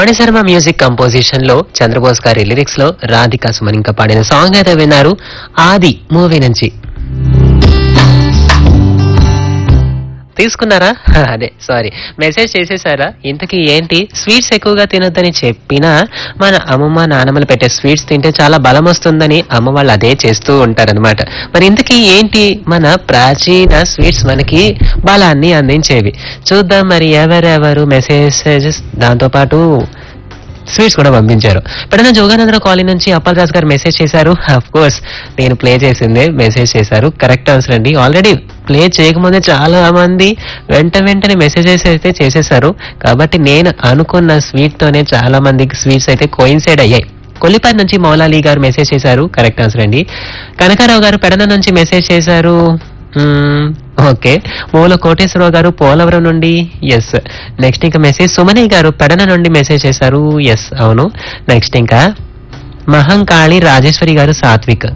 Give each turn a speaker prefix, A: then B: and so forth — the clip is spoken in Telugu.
A: మణిశర్మ మ్యూజిక్ కంపోజిషన్ లో చంద్రబోస్ గారి లిరిక్స్ లో రాధికా సుమన్ ఇంకా పాడిన సాంగ్ అయితే విన్నారు ఆది మూవీ నుంచి తీసుకున్నారా అదే సారీ మెసేజ్ చేసేసారా ఇంతకీ ఏంటి స్వీట్స్ ఎక్కువగా తినొద్దని చెప్పినా మన అమ్మమ్మ నాన్నమ్మలు పెట్టే స్వీట్స్ తింటే చాలా బలం వస్తుందని అమ్మ వాళ్ళు అదే చేస్తూ ఉంటారనమాట మరి ఇంతకీ ఏంటి మన ప్రాచీన స్వీట్స్ మనకి బలాన్ని అందించేవి చూద్దాం మరి ఎవరెవరు మెసేజెస్ దాంతో పాటు స్వీట్స్ కూడా పంపించారు పెడన జోగానందరావు కాలనీ నుంచి అప్పల్ రాజు గారు మెసేజ్ చేశారు అఫ్ కోర్స్ నేను ప్లే చేసిందే మెసేజ్ చేశారు కరెక్ట్ ఆన్సర్ అండి ఆల్రెడీ ప్లే చేయకముందే చాలా మంది వెంట వెంటనే మెసేజెస్ అయితే చేసేసారు కాబట్టి నేను అనుకున్న స్వీట్ తోనే చాలా మందికి స్వీట్స్ అయితే కోయిన్సైడ్ అయ్యాయి కొల్లిపల్లి నుంచి మౌలాలి గారు మెసేజ్ చేశారు కరెక్ట్ ఆన్సర్ అండి కనకారావు గారు పెడన నుంచి మెసేజ్ చేశారు మ్మ్, ఓకే మూల కోటేశ్వరరావు గారు పోలవరం నుండి ఎస్ నెక్స్ట్ ఇంకా మెసేజ్ సుమని గారు పెడన నుండి మెసేజ్ చేశారు ఎస్ అవును నెక్స్ట్ ఇంకా మహంకాళి రాజేశ్వరి గారు సాత్విక్